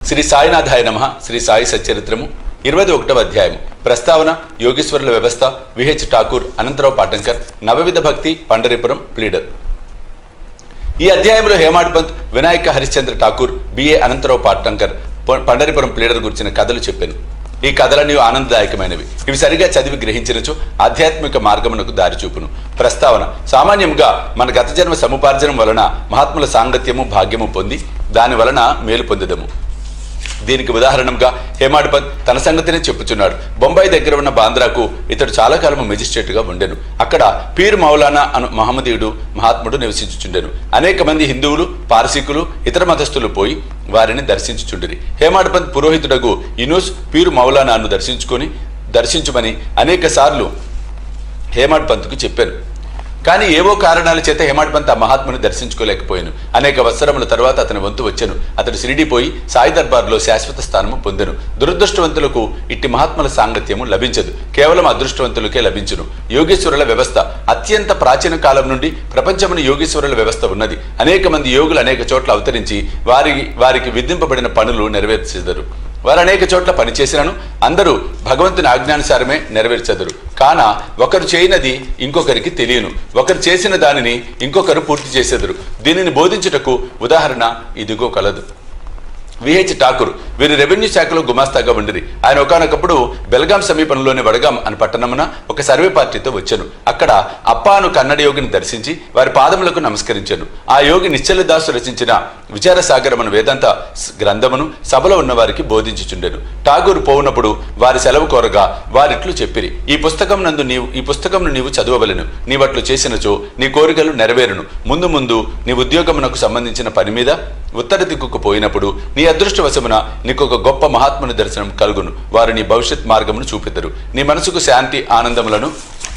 శ్రీ సాయినాథాయ నమ శ్రీ సాయి సచ్చరిత్రము ఇరవై ఒకటవ అధ్యాయం ప్రస్తావన యోగేశ్వరుల వ్యవస్థ విహెచ్ ఠాకూర్ అనంతరావు పాటంకర్ నవవిధ భక్తి పండరిపురం ప్లీడర్ ఈ అధ్యాయంలో హేమాడ్ పంత్ వినాయక హరిశ్చంద్ర ఠాకూర్ బిఏ అనంతరావు పాటంకర్ ప- పండరిపురం ప్లీడర్ గురించిన కథలు చెప్పాను ఈ కథలన్నీ ఆనందదాయకమైనవి ఇవి సరిగా చదివి గ్రహించినచో ఆధ్యాత్మిక మార్గమునకు దారి చూపును ప్రస్తావన సామాన్యంగా మన గత జన్మ సముపార్జనం వలన మహాత్ముల సాంగత్యము భాగ్యము పొంది దాని వలన మేలు పొందదము దీనికి ఉదాహరణంగా హేమాడ్ పంత్ తన సంగతినే చెప్పుచున్నాడు బొంబాయి దగ్గర ఉన్న బాంద్రాకు ఇతడు చాలా కాలం మెజిస్ట్రేట్గా ఉండెను అక్కడ పీర్ మౌలానా అను మహమ్మదీయుడు మహాత్ముడు నివసించుచుండెను అనేక మంది హిందువులు పారసీకులు ఇతర మతస్థులు పోయి వారిని దర్శించుచుండిరి హేమాడ్ పంత్ పురోహితుడగు ఇనూస్ పీరు మౌలానాను దర్శించుకొని దర్శించుమని అనేక సార్లు హేమాడ్ పంత్కు చెప్పాను కానీ ఏవో కారణాల చేత హేమాడ్ పంత్ ఆ మహాత్ముని దర్శించుకోలేకపోయాను అనేక వత్సరముల తర్వాత అతని వంతు వచ్చాను అతడు సిరిడిపోయి సాయి దర్బార్లో శాశ్వత స్థానము పొందెను దురదృష్టవంతులకు ఇట్టి మహాత్ముల సాంగత్యము లభించదు కేవలం అదృష్టవంతులకే లభించును యోగేశ్వరుల వ్యవస్థ అత్యంత ప్రాచీన కాలం నుండి ప్రపంచమున యోగేశ్వరుల వ్యవస్థ ఉన్నది అనేక మంది యోగులు అనేక చోట్ల అవతరించి వారి వారికి విధింపబడిన పనులు నెరవేర్చెదరు వారు అనేక చోట్ల పనిచేసినను అందరూ భగవంతుని ఆజ్ఞానుసారమే నెరవేర్చెదరు కాన ఒకరు చేయనది ఇంకొకరికి తెలియను ఒకరు చేసిన దానిని ఇంకొకరు పూర్తి చేసేదరు దీనిని బోధించుటకు ఉదాహరణ ఇదిగో కలదు విహెచ్ ఠాకూర్ వీరు రెవెన్యూ శాఖలో గుమాస్తాగా ఉండిరి ఆయన ఒకనొకప్పుడు బెల్గాం సమీపంలోని వడగాం అని పట్టణమున ఒక సర్వే పార్టీతో వచ్చాను అక్కడ అప్పాను కన్నడ యోగిని దర్శించి వారి పాదములకు నమస్కరించాను ఆ యోగి నిశ్చల దాసు రచించిన విచారసాగరమను వేదాంత స్- గ్రంథమును సభలో ఉన్న వారికి బోధించుచుండెను ఠాగూర్ పోవునప్పుడు వారి సెలవు కోరగా వారిట్లు చెప్పిరి ఈ పుస్తకం నందు నీవు ఈ పుస్తకంను నీవు చదవవలెను నీవట్లు చేసినచో నీ కోరికలు నెరవేరును ముందు ముందు నీ ఉద్యోగమునకు సంబంధించిన పని మీద ఉత్తర దిక్కుకు పోయినప్పుడు నీ అదృష్టవశమున నీకు ఒక గొప్ప మహాత్ముని దర్శనం కలుగును వారు నీ భవిష్యత్ మార్గమును చూపెదరు నీ మనసుకు శాంతి ఆనందములను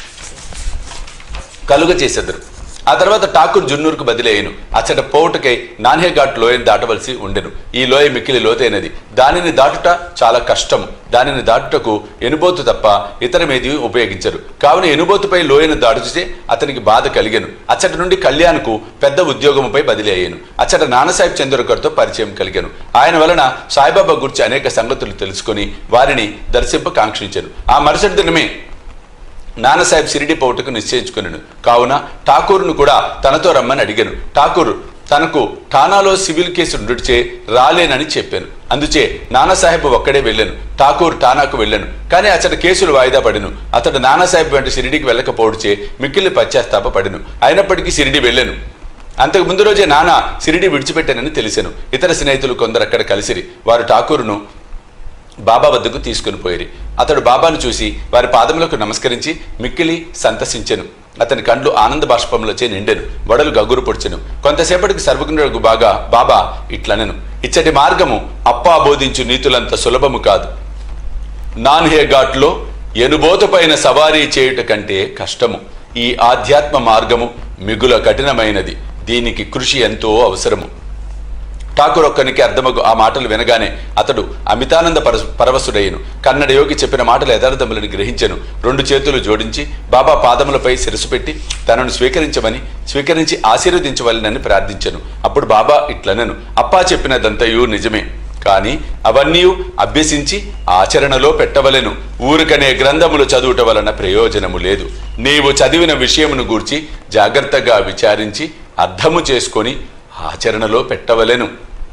కలుగ చేసెదరు ఆ తర్వాత ఠాకూర్ జున్నూరుకు బదిలయ్యను అచ్చట పోవుటకై నాన్హేఘాట్ లోయను దాటవలసి ఉండెను ఈ లోయ మిక్కిలి లోతైనది దానిని దాటుట చాలా కష్టము దానిని దాటుటకు ఎనుబోతు తప్ప ఇతరమేది ఉపయోగించరు కావున ఎనుబోతుపై లోయను దాటుచే అతనికి బాధ కలిగెను అచ్చట నుండి కళ్యాణ్కు పెద్ద ఉద్యోగముపై బదిలీ అయ్యాను అచ్చట నానాసాహెబ్ చంద్రకర్తో పరిచయం కలిగాను ఆయన వలన సాయిబాబా గురించి అనేక సంగతులు తెలుసుకొని వారిని దర్శింప కాంక్షించాను ఆ మరుసటి దినమే నానాసాహెబ్ సిరిడి పోవుటకు నిశ్చయించుకున్నాను కావున ఠాకూర్ను కూడా తనతో రమ్మని అడిగాను ఠాకూర్ తనకు ఠానాలో సివిల్ కేసు ఉండుచే రాలేనని చెప్పాను అందుచే నానాసాహెబ్ ఒక్కడే వెళ్ళాను ఠాకూర్ ఠానాకు వెళ్ళాను కానీ అతడి కేసులు వాయిదా పడిను అతడు నానాసాహెబ్ వెంట సిరిడికి వెళ్ళకపోవడుచే మిక్కిలి పశ్చాత్తాప పడిను అయినప్పటికీ సిరిడి వెళ్ళాను అంతకు ముందు రోజే నానా సిరిడి విడిచిపెట్టానని తెలిసాను ఇతర స్నేహితులు కొందరు అక్కడ కలిసిరి వారు ఠాకూర్ను బాబా వద్దకు తీసుకుని పోయిరి అతడు బాబాను చూసి వారి పాదములకు నమస్కరించి మిక్కిలి సంతసించెను అతని కండ్లు ఆనంద బాష్పములచే నిండెను వడలు గగురు పొడిచెను కొంతసేపటికి సర్వజ్ఞుడు బాగా బాబా ఇట్లనెను ఇచ్చటి మార్గము అప్పా బోధించు నీతులంత సులభము కాదు నాన్హే ఘాట్లో ఎనుబోతపైన సవారీ చేయుట కంటే కష్టము ఈ ఆధ్యాత్మ మార్గము మిగుల కఠినమైనది దీనికి కృషి ఎంతో అవసరము ఠాకూర్ ఒక్కనికి అర్థమగు ఆ మాటలు వినగానే అతడు అమితానంద పర పరవశుడయ్యను కన్నడ యోగి చెప్పిన మాటలు యథార్థములను గ్రహించెను రెండు చేతులు జోడించి బాబా పాదములపై శిరసు పెట్టి తనను స్వీకరించమని స్వీకరించి ఆశీర్వదించవలనని ప్రార్థించెను అప్పుడు బాబా ఇట్లనెను అప్పా చెప్పినదంతయు నిజమే కానీ అవన్నీ అభ్యసించి ఆచరణలో పెట్టవలెను ఊరికనే గ్రంథములు చదువుట వలన ప్రయోజనము లేదు నీవు చదివిన విషయమును గూర్చి జాగ్రత్తగా విచారించి అర్థము చేసుకొని ఆచరణలో పెట్టవలెను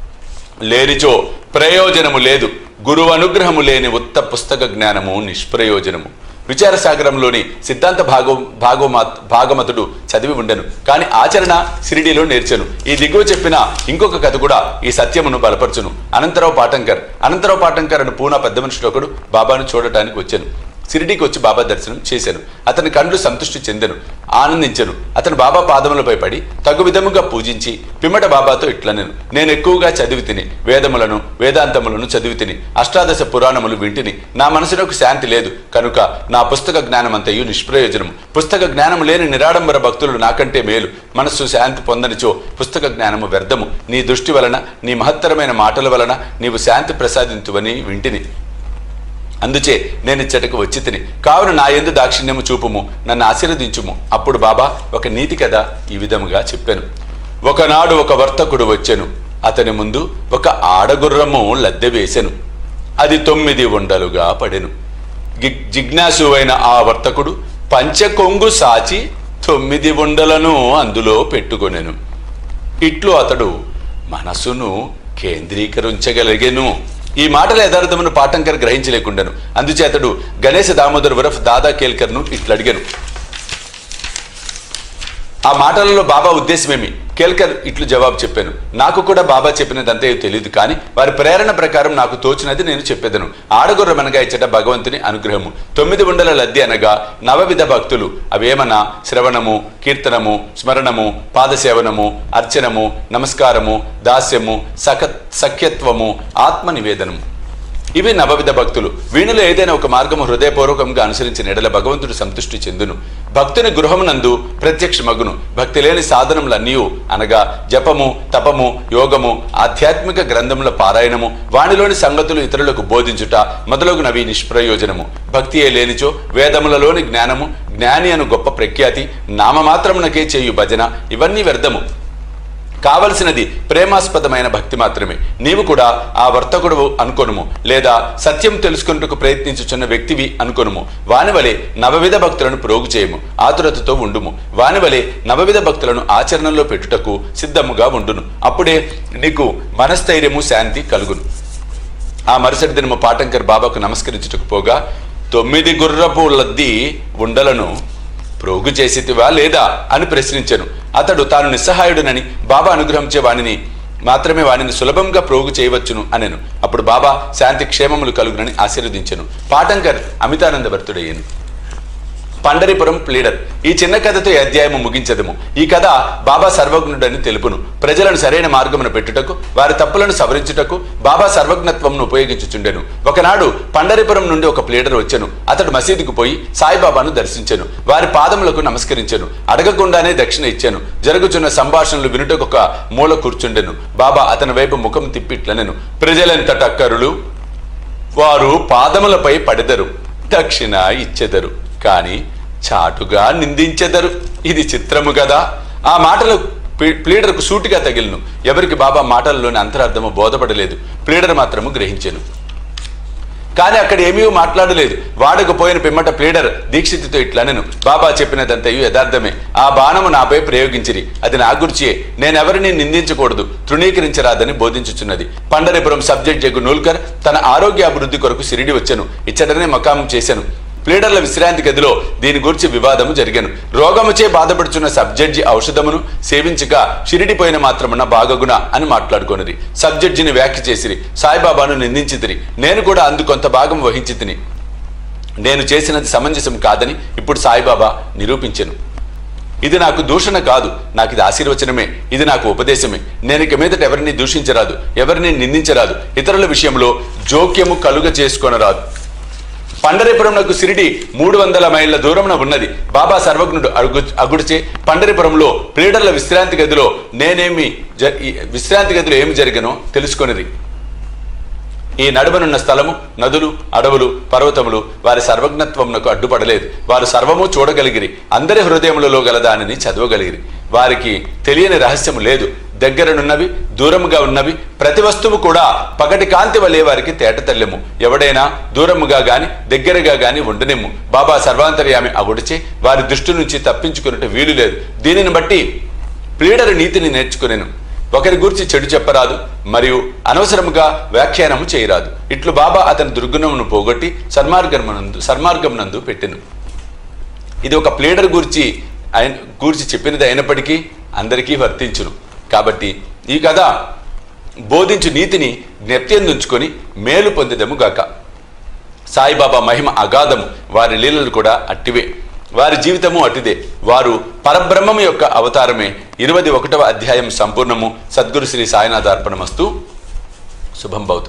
లేనిచో ప్రయోజనము లేదు గురువు అనుగ్రహము లేని ఉత్త పుస్తక జ్ఞానము నిష్ప్రయోజనము విచారసాగరంలోని సిద్ధాంత భాగవ భాగవమా భాగమతుడు చదివి ఉండెను కానీ ఆచరణ సిరిడిలో నేర్చెను ఈ దిగువ చెప్పిన ఇంకొక కథ కూడా ఈ సత్యమును బలపరచును అనంతరావు పాటంకర్ అనంతరావు పాటంకర్ అని పూనా పెద్ద మనుషుడు ఒకడు బాబాను చూడటానికి వచ్చాను సిరిడికి వచ్చి బాబా దర్శనం చేశాను అతని కండ్లు సంతృష్టి చెందెను ఆనందించెను అతను బాబా పాదములపై పడి తగు విధముగా పూజించి పిమ్మట బాబాతో ఇట్లనెను నేను ఎక్కువగా చదివి తిని వేదములను వేదాంతములను చదివి తిని అష్టాదశ పురాణములు వింటిని నా మనసునకు శాంతి లేదు కనుక నా పుస్తక జ్ఞానమంతయు నిష్ప్రయోజనము పుస్తక జ్ఞానము లేని నిరాడంబర భక్తులు నాకంటే మేలు మనస్సు శాంతి పొందనిచో పుస్తక జ్ఞానము వ్యర్థము నీ దృష్టి వలన నీ మహత్తరమైన మాటల వలన నీవు శాంతి ప్రసాదింతువని వింటిని అందుచే నేను ఇచ్చటకు వచ్చి తిని కావున నా ఎందు దాక్షిణ్యము చూపుము నన్ను ఆశీర్వదించుము అప్పుడు బాబా ఒక నీతి కథ ఈ విధముగా చెప్పాను ఒకనాడు ఒక వర్తకుడు వచ్చెను అతని ముందు ఒక ఆడగుర్రము లద్దె వేసెను అది తొమ్మిది ఉండలుగా పడెను గి- జిజ్ఞాసువైన ఆ వర్తకుడు పంచకొంగు సాచి తొమ్మిది ఉండలను అందులో పెట్టుకొనెను ఇట్లు అతడు మనసును కేంద్రీకరించగలిగెను ఈ మాటల యథార్థమును పాఠంకర్ గ్రహించలేకుండాను అందుచేతడు గణేశ దామోదర్ ఉరఫ్ దాదా కేల్కర్ను ఇట్లు అడిగాను ఆ మాటలలో బాబా ఉద్దేశమేమి కేల్కర్ ఇట్లు జవాబు చెప్పాను నాకు కూడా బాబా చెప్పినదంతే తెలియదు కానీ వారి ప్రేరణ ప్రకారం నాకు తోచినది నేను చెప్పేదను ఆడగుర్రం అనగా ఇచ్చట భగవంతుని అనుగ్రహము తొమ్మిది ఉండల లద్ది అనగా నవవిధ భక్తులు అవేమన్నా శ్రవణము కీర్తనము స్మరణము పాదసేవనము అర్చనము నమస్కారము దాస్యము సఖ సఖ్యత్వము ఆత్మ నివేదనము ఇవి నవవిధ భక్తులు వీణులో ఏదైనా ఒక మార్గము హృదయపూర్వకంగా అనుసరించిన ఎడల భగవంతుడు సంతృష్టి చెందును భక్తుని గృహమునందు ప్రత్యక్ష మగును భక్తి లేని సాధనములన్నీ అనగా జపము తపము యోగము ఆధ్యాత్మిక గ్రంథముల పారాయణము వానిలోని సంగతులు ఇతరులకు బోధించుట మొదలగునవి నిష్ప్రయోజనము భక్తియే లేనిచో వేదములలోని జ్ఞానము జ్ఞాని అను గొప్ప ప్రఖ్యాతి నామమాత్రమునకే చేయు భజన ఇవన్నీ వ్యర్థము కావలసినది ప్రేమాస్పదమైన భక్తి మాత్రమే నీవు కూడా ఆ వర్తకుడు అనుకొనుము లేదా సత్యం తెలుసుకున్నట్టుకు ప్రయత్నించుచున్న వ్యక్తివి అనుకొనుము వానివలే నవవిధ భక్తులను ప్రోగు చేయము ఆతురతతో ఉండుము వానివలే నవవిధ భక్తులను ఆచరణలో పెట్టుటకు సిద్ధముగా ఉండును అప్పుడే నీకు మనస్థైర్యము శాంతి కలుగును ఆ మరుసటి దినము పాటంకర్ బాబాకు నమస్కరించుటకు పోగా తొమ్మిది గుర్రపు లద్ది ఉండలను ప్రోగు చేసితివా లేదా అని ప్రశ్నించాను అతడు తాను నిస్సహాయుడునని బాబా అనుగ్రహించే వాణిని మాత్రమే వాణిని సులభంగా ప్రోగు చేయవచ్చును అనెను అప్పుడు బాబా శాంతి క్షేమములు కలుగునని ఆశీర్వదించెను పాటంకర్ అమితానంద భర్తుడయ్యను పండరిపురం ప్లీడర్ ఈ చిన్న కథతో ఈ అధ్యాయము ముగించదము ఈ కథ బాబా సర్వజ్ఞుడని తెలుపును ప్రజలను సరైన మార్గమున పెట్టుటకు వారి తప్పులను సవరించుటకు బాబా సర్వజ్ఞత్వంను ఉపయోగించుచుండెను ఒకనాడు పండరిపురం నుండి ఒక ప్లీడర్ వచ్చెను అతడు మసీదుకు పోయి సాయిబాబాను దర్శించెను వారి పాదములకు నమస్కరించెను అడగకుండానే దక్షిణ ఇచ్చాను జరుగుచున్న సంభాషణలు వినుటకు ఒక మూల కూర్చుండెను బాబా అతని వైపు ముఖం తిప్పిట్లనెను ప్రజలెంత టక్కరులు వారు పాదములపై పడెదరు దక్షిణ ఇచ్చెదరు కాని చాటుగా నిందించెదరు ఇది చిత్రము కదా ఆ మాటలు ప్లీ- ప్లీడర్కు సూటిగా తగిలిను ఎవరికి బాబా మాటల్లోని అంతరార్థము బోధపడలేదు ప్లీడర్ మాత్రము గ్రహించెను కానీ అక్కడ ఏమీ మాట్లాడలేదు వాడకపోయిన పిమ్మట ప్లీడర్ దీక్షితుతో ఇట్లనెను బాబా చెప్పినదంతయు యథార్థమే ఆ బాణము నాపై ప్రయోగించిరి అది నా గుర్చియే నేనెవరిని నిందించకూడదు తృణీకరించరాదని బోధించుచున్నది పండరిపురం సబ్జెక్ట్ జగ్గు నూల్కర్ తన ఆరోగ్య అభివృద్ధి కొరకు సిరిడి వచ్చెను ఇచ్చటనే మకాం చేశాను ప్లీడర్ల విశ్రాంతి గదిలో దీని గురించి వివాదము జరిగాను రోగముచే బాధపడుచున్న సబ్జడ్జి ఔషధమును సేవించక షిరిడిపోయిన మాత్రమున బాగగుణ అని మాట్లాడుకొనిది సబ్జడ్జిని వ్యాఖ్య చేసిరి సాయిబాబాను నిందించితిరి నేను కూడా అందు కొంత భాగం వహించి తిని నేను చేసినది సమంజసం కాదని ఇప్పుడు సాయిబాబా నిరూపించెను ఇది నాకు దూషణ కాదు నాకు ఇది ఆశీర్వచనమే ఇది నాకు ఉపదేశమే నేను ఇక మీదట ఎవరిని దూషించరాదు ఎవరిని నిందించరాదు ఇతరుల విషయంలో జోక్యము కలుగ చేసుకొనరాదు పండరిపురంనకు సిరిడి మూడు వందల మైళ్ళ దూరమున ఉన్నది బాబా సర్వజ్ఞుడు అడుగు అగుడిచే పండరిపురంలో ప్రీడర్ల విశ్రాంతి గదిలో నేనేమి జ- ఈ విశ్రాంతి గదిలో ఏమి జరిగనో తెలుసుకొనిది ఈ నడుమనున్న స్థలము నదులు అడవులు పర్వతములు వారి సర్వజ్ఞత్వమునకు అడ్డుపడలేదు వారు సర్వము చూడగలిగిరి అందరి హృదయములలో గల దానిని చదవగలిగిరి వారికి తెలియని రహస్యము లేదు దగ్గరనున్నవి దూరముగా ఉన్నవి ప్రతి వస్తువు కూడా పగటి కాంతి వలె వారికి తేటతెల్లెము ఎవడైనా దూరముగా గాని దగ్గరగా గాని ఉండనిమ్ము బాబా సర్వాంతర్యామి అగుడిచే వారి దృష్టి నుంచి తప్పించుకున్నట్టు వీలు లేదు దీనిని బట్టి ప్లీడరు నీతిని నేర్చుకునేను ఒకరి గురించి చెడు చెప్పరాదు మరియు అనవసరముగా వ్యాఖ్యానము చేయరాదు ఇట్లు బాబా అతని దుర్గుణమును పోగొట్టి సన్మార్గమునందు సన్మార్గమునందు పెట్టెను ఇది ఒక ప్లేడర్ గురించి ఆయన గురించి చెప్పినది అయినప్పటికీ అందరికీ వర్తించును కాబట్టి ఈ కథ బోధించు నీతిని జ్ఞప్తిందుంచుకొని మేలు పొందిదము గాక సాయిబాబా మహిమ అగాధము వారి లీలలు కూడా అట్టివే వారి జీవితము అటిదే వారు పరబ్రహ్మము యొక్క అవతారమే ఇరవై ఒకటవ అధ్యాయం సంపూర్ణము సద్గురు శ్రీ సాయినాథ అర్పణమస్తు శుభం భవతు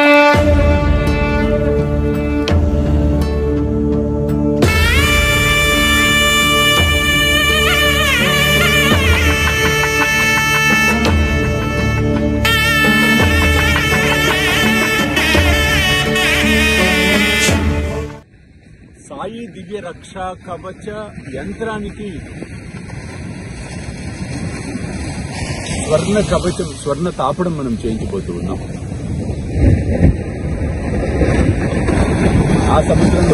సాయి దివ్య రక్ష కవచ యంత్రానికి స్వర్ణ కవచం స్వర్ణ తాపడం మనం చేయించబోతూ ఉన్నాం ఆ సముద్రంలో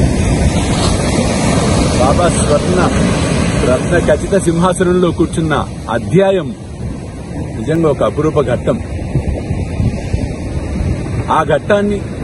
బాబా స్వర్ణ రత్న ఖచ్చిత సింహాసనంలో కూర్చున్న అధ్యాయం నిజంగా ఒక అపురూప ఘట్టం ఆ ఘట్టాన్ని